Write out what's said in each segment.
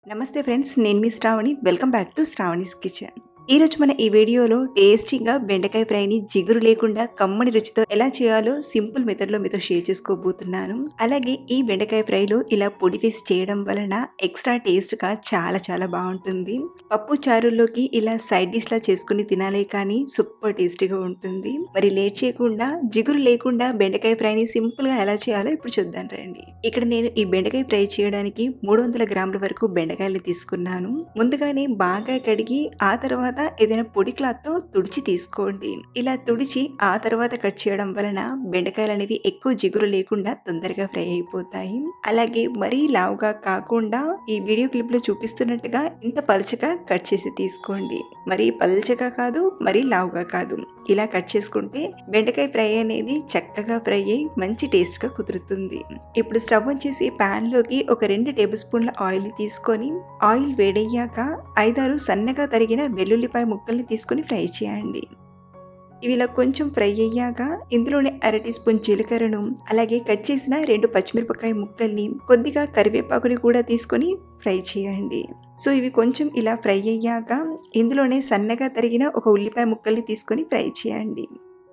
నమస్తే ఫ్రెండ్స్ నేను మీ Shravani welcome back to Shravani's kitchen ఈ రోజు మన ఈ వీడియోలో టేస్టీగా బెండకాయ ఫ్రైని జిగురు లేకుండా కమ్మని రుచితో ఎలా చేయాలో సింపుల్ మెథడ్ లో మీతో షేర్ చేసుకోబోతున్నాను అలాగే ఈ బెండకాయ ఫ్రైలో ఇలా పొడి వేసి చేయడం వలన ఎక్స్ట్రా టేస్ట్ గా చాలా చాలా బాగుంటుంది పప్పు చారుల్లోకి ఇలా సైడ్ డిష్ లా చేసుకుని తినాలే కానీ సూపర్ టేస్టీగా ఉంటుంది మరి లేట్ చేయకుండా జిగురు లేకుండా బెండకాయ ఫ్రైని సింపుల్ గా ఎలా చేయాలో ఇప్పుడు చూద్దాం రండి ఇక్కడ నేను ఈ బెండకాయ ఫ్రై చేయడానికి మూడు వందల గ్రాముల వరకు బెండకాయలు తీసుకున్నాను ముందుగానే బాగా కడిగి ఆ తర్వాత ఏదైనా పొడి క్లాత్ తో తుడిచి తీసుకోండి ఇలా తుడిచి ఆ తర్వాత కట్ చేయడం వలన బెండకాయలు అనేవి ఎక్కువ జిగురు లేకుండా తొందరగా ఫ్రై అయిపోతాయి అలాగే మరీ లావుగా కాకుండా ఈ వీడియో క్లిప్ లో చూపిస్తున్నట్టుగా ఇంత పలుచగా కట్ చేసి తీసుకోండి మరీ పలుచగా కాదు మరీ లావుగా కాదు ఇలా కట్ చేసుకుంటే బెండకాయ ఫ్రై అనేది చక్కగా ఫ్రై అయ్యి మంచి టేస్ట్ గా కుదురుతుంది ఇప్పుడు స్టవ్ వచ్చేసి ప్యాన్ లోకి ఒక రెండు టేబుల్ స్పూన్ల ఆయిల్ తీసుకొని ఆయిల్ వేడయ్యాక ఐదారు సన్నగా తరిగిన వెల్లుల్లిపాయ ముక్కల్ని తీసుకొని ఫ్రై చేయండి ఇవి ఇలా కొంచెం ఫ్రై అయ్యాక ఇందులోనే అర టీ స్పూన్ జీలకర్రను అలాగే కట్ చేసిన రెండు పచ్చిమిరపకాయ ముక్కల్ని కొద్దిగా కరివేపాకుని కూడా తీసుకొని ఫ్రై చేయండి సో ఇవి కొంచెం ఇలా ఫ్రై అయ్యాక ఇందులోనే సన్నగా తరిగిన ఒక ఉల్లిపాయ ముక్కల్ని తీసుకొని ఫ్రై చేయండి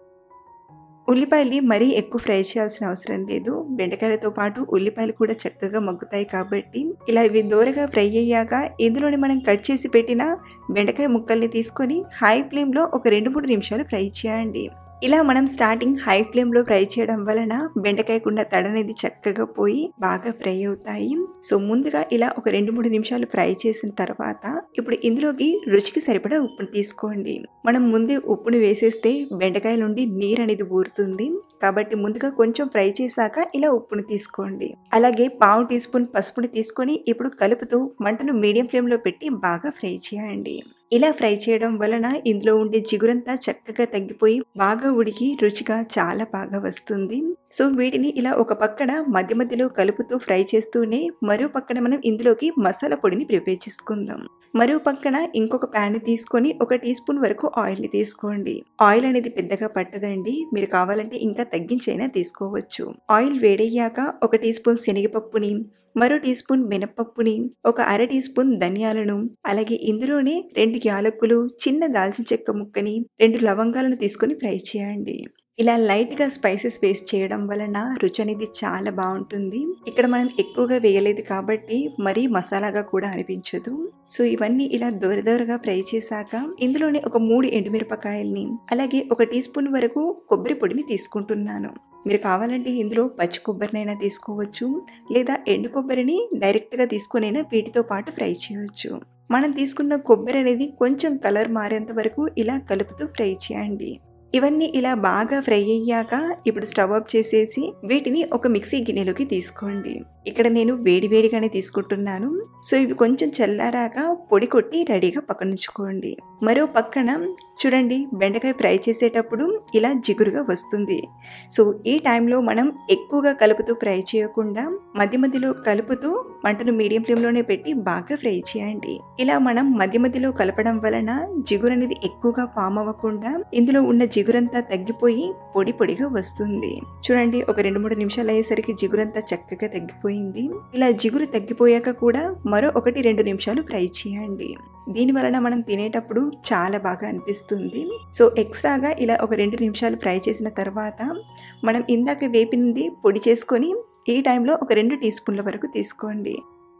ఉల్లిపాయల్ని మరీ ఎక్కువ ఫ్రై చేయాల్సిన అవసరం లేదు బెండకాయలతో పాటు ఉల్లిపాయలు కూడా చక్కగా మగ్గుతాయి కాబట్టి ఇలా ఇవి దూరగా ఫ్రై అయ్యాక ఇందులోనే మనం కట్ చేసి పెట్టిన బెండకాయ ముక్కల్ని తీసుకొని హై ఫ్లేమ్లో ఒక రెండు మూడు నిమిషాలు ఫ్రై చేయండి ఇలా మనం స్టార్టింగ్ హై ఫ్లేమ్లో ఫ్రై చేయడం వలన బెండకాయకున్న తడనేది చక్కగా పోయి బాగా ఫ్రై అవుతాయి సో ముందుగా ఇలా ఒక రెండు మూడు నిమిషాలు ఫ్రై చేసిన తర్వాత ఇప్పుడు ఇందులోకి రుచికి సరిపడా ఉప్పును తీసుకోండి మనం ముందే ఉప్పుని వేసేస్తే బెండకాయ నుండి నీరు అనేది ఊరుతుంది కాబట్టి ముందుగా కొంచెం ఫ్రై చేశాక ఇలా ఉప్పుని తీసుకోండి అలాగే పావు టీ స్పూన్ పసుపుని తీసుకొని ఇప్పుడు కలుపుతూ మంటను మీడియం ఫ్లేమ్లో పెట్టి బాగా ఫ్రై చేయండి ఇలా ఫ్రై చేయడం వలన ఇందులో ఉండే జిగురంతా చక్కగా తగ్గిపోయి బాగా ఉడికి రుచిగా చాలా బాగా వస్తుంది సో వీటిని ఇలా ఒక పక్కన మధ్య మధ్యలో కలుపుతూ ఫ్రై చేస్తూనే మరో పక్కన మనం ఇందులోకి మసాలా పొడిని ప్రిపేర్ చేసుకుందాం మరో పక్కన ఇంకొక ప్యాన్ తీసుకొని ఒక టీ స్పూన్ వరకు ఆయిల్ని తీసుకోండి ఆయిల్ అనేది పెద్దగా పట్టదండి మీరు కావాలంటే ఇంకా తగ్గించైనా తీసుకోవచ్చు ఆయిల్ వేడయ్యాక ఒక టీ స్పూన్ శనగపప్పుని మరో టీ స్పూన్ మినపప్పుని ఒక అర టీ స్పూన్ ధనియాలను అలాగే ఇందులోనే రెండు యాలకులు చిన్న దాల్చిన చెక్క ముక్కని రెండు లవంగాలను తీసుకొని ఫ్రై చేయండి ఇలా లైట్గా స్పైసెస్ వేస్ట్ చేయడం వలన రుచి అనేది చాలా బాగుంటుంది ఇక్కడ మనం ఎక్కువగా వేయలేదు కాబట్టి మరీ మసాలాగా కూడా అనిపించదు సో ఇవన్నీ ఇలా దూరదూరగా ఫ్రై చేశాక ఇందులోనే ఒక మూడు ఎండుమిరపకాయల్ని అలాగే ఒక టీ స్పూన్ వరకు కొబ్బరి పొడిని తీసుకుంటున్నాను మీరు కావాలంటే ఇందులో పచ్చి కొబ్బరినైనా తీసుకోవచ్చు లేదా ఎండు కొబ్బరిని డైరెక్ట్గా తీసుకునైనా వీటితో పాటు ఫ్రై చేయవచ్చు మనం తీసుకున్న కొబ్బరి అనేది కొంచెం కలర్ మారేంత వరకు ఇలా కలుపుతూ ఫ్రై చేయండి ఇవన్నీ ఇలా బాగా ఫ్రై అయ్యాక ఇప్పుడు స్టవ్ ఆఫ్ చేసేసి వీటిని ఒక మిక్సీ గిన్నెలోకి తీసుకోండి ఇక్కడ నేను వేడివేడిగానే తీసుకుంటున్నాను సో ఇవి కొంచెం చల్లారాక పొడి కొట్టి రెడీగా పక్కనుంచుకోండి మరో పక్కన చూడండి బెండకాయ ఫ్రై చేసేటప్పుడు ఇలా జిగురుగా వస్తుంది సో ఈ టైంలో మనం ఎక్కువగా కలుపుతూ ఫ్రై చేయకుండా మధ్య మధ్యలో కలుపుతూ మంటను మీడియం ఫ్లేమ్లోనే పెట్టి బాగా ఫ్రై చేయండి ఇలా మనం మధ్య మధ్యలో కలపడం వలన జిగురు అనేది ఎక్కువగా ఫామ్ అవ్వకుండా ఇందులో ఉన్న జిగురంతా తగ్గిపోయి పొడి పొడిగా వస్తుంది చూడండి ఒక రెండు మూడు నిమిషాలు అయ్యేసరికి జిగురంతా చక్కగా తగ్గిపోయింది ఇలా జిగురు తగ్గిపోయాక కూడా మరో ఒకటి రెండు నిమిషాలు ఫ్రై చేయండి దీని వలన మనం తినేటప్పుడు చాలా బాగా అనిపిస్తుంది సో ఎక్స్ట్రాగా ఇలా ఒక రెండు నిమిషాలు ఫ్రై చేసిన తర్వాత మనం ఇందాక వేపినది పొడి చేసుకొని ఈ టైంలో ఒక రెండు టీ స్పూన్ల వరకు తీసుకోండి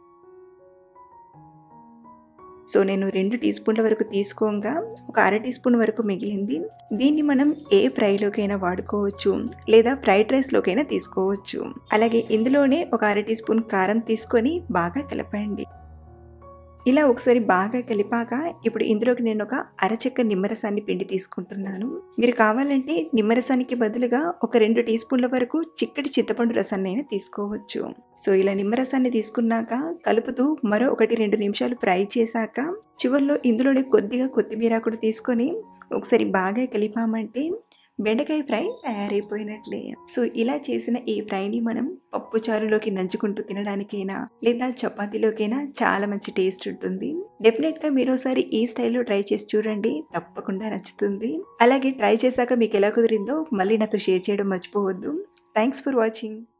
సో నేను రెండు టీ స్పూన్ల వరకు తీసుకోగా ఒక అర టీ స్పూన్ వరకు మిగిలింది దీన్ని మనం ఏ ఫ్రైలోకైనా వాడుకోవచ్చు లేదా ఫ్రైడ్ రైస్లోకైనా తీసుకోవచ్చు అలాగే ఇందులోనే ఒక అర టీ స్పూన్ కారం తీసుకొని బాగా కలపండి ఇలా ఒకసారి బాగా కలిపాక ఇప్పుడు ఇందులోకి నేను ఒక అరచెక్క నిమ్మరసాన్ని పిండి తీసుకుంటున్నాను మీరు కావాలంటే నిమ్మరసానికి బదులుగా ఒక రెండు టీ స్పూన్ల వరకు చిక్కటి చింతపండు రసాన్ని అయినా తీసుకోవచ్చు సో ఇలా నిమ్మరసాన్ని తీసుకున్నాక కలుపుతూ మరో ఒకటి రెండు నిమిషాలు ఫ్రై చేశాక చివరిలో ఇందులోనే కొద్దిగా కొత్తిమీర కూడా తీసుకొని ఒకసారి బాగా కలిపామంటే బెండకాయ ఫ్రై తయారైపోయినట్లే సో ఇలా చేసిన ఈ ఫ్రైని మనం పప్పు చారులోకి నంచుకుంటూ తినడానికైనా లేదా చపాతీలోకైనా చాలా మంచి టేస్ట్ ఉంటుంది డెఫినెట్గా మీరు ఒకసారి ఈ స్టైల్లో ట్రై చేసి చూడండి తప్పకుండా నచ్చుతుంది అలాగే ట్రై చేశాక మీకు ఎలా కుదిరిందో మళ్ళీ నాతో షేర్ చేయడం మర్చిపోవద్దు థ్యాంక్స్ ఫర్ వాచింగ్